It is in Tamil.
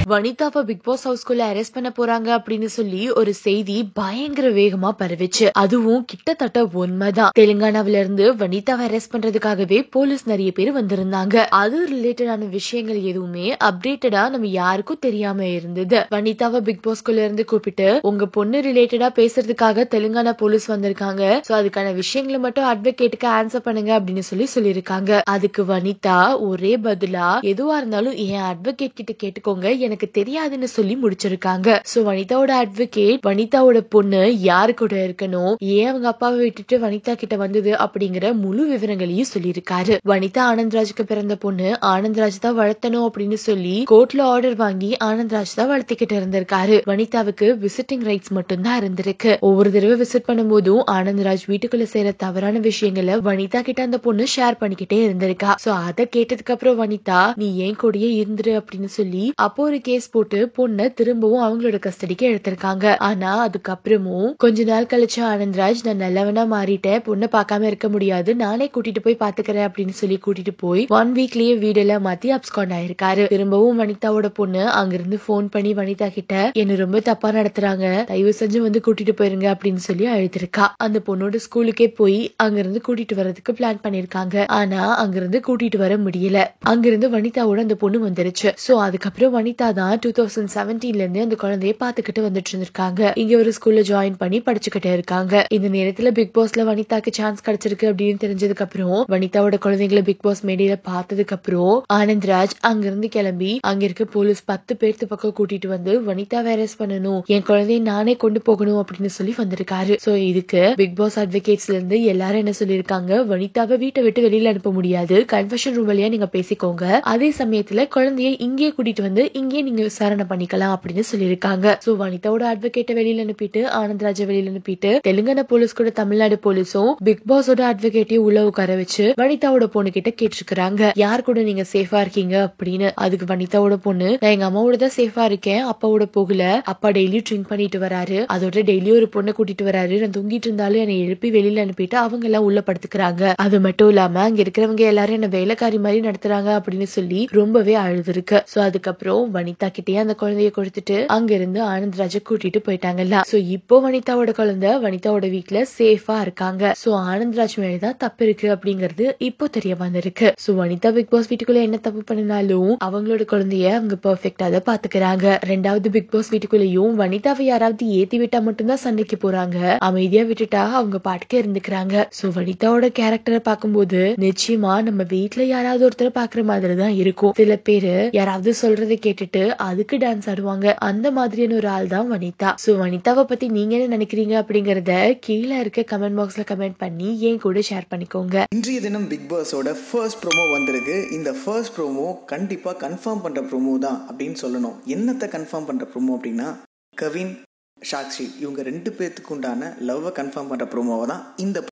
வனிதாவை பிக் பாஸ் ஹவுஸ்குள்ள அரெஸ்ட் பண்ண போறாங்க அப்படின்னு சொல்லி ஒரு செய்தி பயங்கர வேகமா பரவிச்சு அதுவும் கிட்டத்தட்ட உண்மைதான் தெலுங்கானாவில இருந்து வனிதாவை அரெஸ்ட் பண்றதுக்காகவே போலீஸ் நிறைய பேர் வந்திருந்தாங்க அது ரிலேட்டடான விஷயங்கள் எதுவுமே அப்டேட்டடா நம்ம யாருக்கும் தெரியாம இருந்தது வனிதாவை பிக் பாஸ்குள்ள இருந்து கூப்பிட்டு உங்க பொண்ணு ரிலேட்டடா பேசுறதுக்காக தெலுங்கானா போலீஸ் வந்திருக்காங்க சோ அதுக்கான விஷயங்களை மட்டும் அட்வொகேட்டுக்கு ஆன்சர் பண்ணுங்க அப்படின்னு சொல்லி சொல்லியிருக்காங்க அதுக்கு வனிதா ஒரே பதிலா எதுவா இருந்தாலும் என் அட்வொகேட் கிட்ட கேட்டுக்கோங்க எனக்கு தெரியாதுன்னு சொல்லி முடிச்சிருக்காங்க சோ வனிதாவோட அட்வொகேட் வனிதாவோட பொண்ணு யாரு கூட இருக்கணும் ஏன் அவங்க அப்பாவை விட்டுட்டு வனிதா கிட்ட வந்தது அப்படிங்கிற முழு விவரங்களையும் சொல்லியிருக்காரு வனிதா ஆனந்த்ராஜுக்கு பிறந்த பொண்ணு ஆனந்த்ராஜ் தான் வளர்த்தணும் அப்படின்னு சொல்லி கோர்ட்ல ஆர்டர் வாங்கி ஆனந்த்ராஜ் தான் வளர்த்துக்கிட்டு இருந்திருக்காரு வனிதாவுக்கு விசிட்டிங் ரைட்ஸ் மட்டும்தான் இருந்திருக்கு ஒவ்வொரு தடவை விசிட் பண்ணும்போதும் ஆனந்த்ராஜ் வீட்டுக்குள்ள செய்யற தவறான விஷயங்களை வனிதா கிட்ட அந்த பொண்ணு ஷேர் பண்ணிக்கிட்டே இருந்திருக்கா சோ அதை கேட்டதுக்கு அப்புறம் வனிதா நீ ஏன் கூடயே இருந்துரு அப்படின்னு சொல்லி அப்போ ஒரு கேஸ் போட்டு பொண்ணை திரும்பவும் அவங்களோட கஸ்டடிக்கு எடுத்திருக்காங்க ஆனா அதுக்கப்புறமும் கொஞ்ச நாள் கழிச்சு ஆனந்த்ராஜ் நான் நல்லவனா மாறிட்டேன் பொண்ணை பார்க்காம இருக்க முடியாது நானே கூட்டிட்டு போய் பாத்துக்கிறேன் அப்படின்னு சொல்லி கூட்டிட்டு போய் ஒன் வீக்லயே வீடெல்லாம் மாத்தி அப்ஸ்காண்ட் ஆயிருக்காரு திரும்பவும் வனிதாவோட பொண்ணு அங்கிருந்து போன் பண்ணி வனிதா கிட்ட என்ன ரொம்ப தப்பா நடத்துறாங்க தயவு செஞ்சு வந்து கூட்டிட்டு போயிருங்க அப்படின்னு சொல்லி அழுத்திருக்கா அந்த பொண்ணோட ஸ்கூலுக்கே போய் அங்கிருந்து கூட்டிட்டு வர்றதுக்கு பிளான் பண்ணிருக்காங்க ஆனா அங்கிருந்து கூட்டிட்டு வர முடியல அங்கிருந்து வனிதாவோட அந்த பொண்ணு வந்துருச்சு சோ அதுக்கப்புறம் வனிதா தான் டூ தௌசண்ட் செவன்டீன்ல இருந்து அந்த குழந்தைய பாத்துக்கிட்டு வந்துட்டு இருந்திருக்காங்க இங்க ஒரு ஸ்கூல்ல ஜாயின் பண்ணி படிச்சுக்கிட்டே இருக்காங்க இந்த நேரத்துல பிக் பாஸ்ல வனிதாக்கு சான்ஸ் கிடைச்சிருக்கு அப்படின்னு தெரிஞ்சதுக்கு அப்புறம் வனிதாவோட குழந்தைங்களை பிக் பாஸ் மேடையில பார்த்ததுக்கு அப்புறம் ஆனந்த்ராஜ் அங்கிருந்து கிளம்பி அங்க இருக்க போலீஸ் பத்து பேர்த்து பக்கம் கூட்டிட்டு வந்து வனிதா வேரஸ் பண்ணணும் என் குழந்தைய நானே கொண்டு போகணும் அப்படின்னு சொல்லி வந்திருக்காரு சோ இதுக்கு பிக் பாஸ் அட்வொகேட்ஸ்ல இருந்து எல்லாரும் என்ன சொல்லிருக்காங்க வனிதாவை வீட்டை விட்டு வெளியில அனுப்ப முடியாது கன்வென்ஷன் ரூம் வழியா நீங்க பேசிக்கோங்க அதே சமயத்துல குழந்தைய இங்கேயே கூட்டிட்டு வந்து இங்கேயே நீங்க விசாரணை பண்ணிக்கலாம் அப்படின்னு சொல்லியிருக்காங்க சோ வனிதாவோட அட்வொகேட்டை வெளியில அனுப்பிட்டு ஆனந்த்ராஜை வெளியில அனுப்பிட்டு தெலுங்கானா போலீஸ் கூட தமிழ்நாடு போலீஸும் பிக் பாஸோட அட்வொகேட்டையும் உள்ள உட்கார வச்சு வனிதாவோட பொண்ணு கிட்ட கேட்டிருக்காங்க யார் கூட நீங்க சேஃபா இருக்கீங்க அப்படின்னு அதுக்கு வனிதாவோட பொண்ணு நான் எங்க அம்மாவோட தான் சேஃபா இருக்கேன் அப்பாவோட போகல அப்பா டெய்லி ட்ரிங்க் பண்ணிட்டு வராரு அதோட டெய்லி ஒரு பொண்ணை கூட்டிட்டு வராரு நான் தூங்கிட்டு இருந்தாலும் என்னை எழுப்பி வெளியில அனுப்பிட்டு அவங்க எல்லாம் உள்ள படுத்துக்கிறாங்க அது மட்டும் இல்லாம அங்க இருக்கிறவங்க எல்லாரும் என்ன வேலைக்காரி மாதிரி நடத்துறாங்க அப்படின்னு சொல்லி ரொம்பவே அழுதுருக்கு சோ அதுக்கப்புறம் வனிதா கிட்டயே அந்த குழந்தைய கொடுத்துட்டு அங்க இருந்து ஆனந்த்ராஜ கூட்டிட்டு போயிட்டாங்கல்ல சோ இப்போ வனிதாவோட குழந்தை வனிதாவோட வீட்ல சேஃபா இருக்காங்க சோ ஆனந்த்ராஜ் மேலதான் தப்பு இருக்கு அப்படிங்கறது இப்போ தெரிய வந்திருக்கு சோ வனிதா பிக் பாஸ் வீட்டுக்குள்ள என்ன தப்பு பண்ணினாலும் அவங்களோட குழந்தைய அவங்க பெர்ஃபெக்டா தான் பாத்துக்கிறாங்க ரெண்டாவது பிக் பாஸ் வீட்டுக்குள்ளேயும் வனிதாவை யாராவது ஏத்தி விட்டா மட்டும்தான் சண்டைக்கு போறாங்க அமைதியா விட்டுட்டா அவங்க பாட்டுக்கு இருந்துக்கிறாங்க சோ வனிதாவோட கேரக்டரை பார்க்கும்போது நிச்சயமா நம்ம வீட்ல யாராவது ஒருத்தரை பாக்குற மாதிரி தான் இருக்கும் சில பேரு யாராவது சொல்றதை கேட்டுட்டு அதுக்கு டான்ஸ் ஆடுவாங்க அந்த மாதிரியான ஒரு ஆள் தான் வனிதா சோ வனிதாவை பத்தி நீங்க என்ன நினைக்கிறீங்க அப்படிங்கறத கீழே இருக்க கமெண்ட் பாக்ஸ்ல கமெண்ட் பண்ணி என் கூட ஷேர் பண்ணிக்கோங்க இன்றைய தினம் பிக் பாஸோட ஃபர்ஸ்ட் ப்ரோமோ வந்திருக்கு இந்த ஃபர்ஸ்ட் ப்ரோமோ கண்டிப்பாக கன்ஃபார்ம் பண்ணுற ப்ரோமோ தான் அப்படின்னு சொல்லணும் என்னத்தை கன்ஃபார்ம் பண்ணுற ப்ரோமோ அப்படின்னா கவின் சாக்ஷி இவங்க ரெண்டு பேர்த்துக்கு உண்டான லவ்வை கன்ஃபார்ம் பண்ணுற ப்ரோமோவை தான் இந்த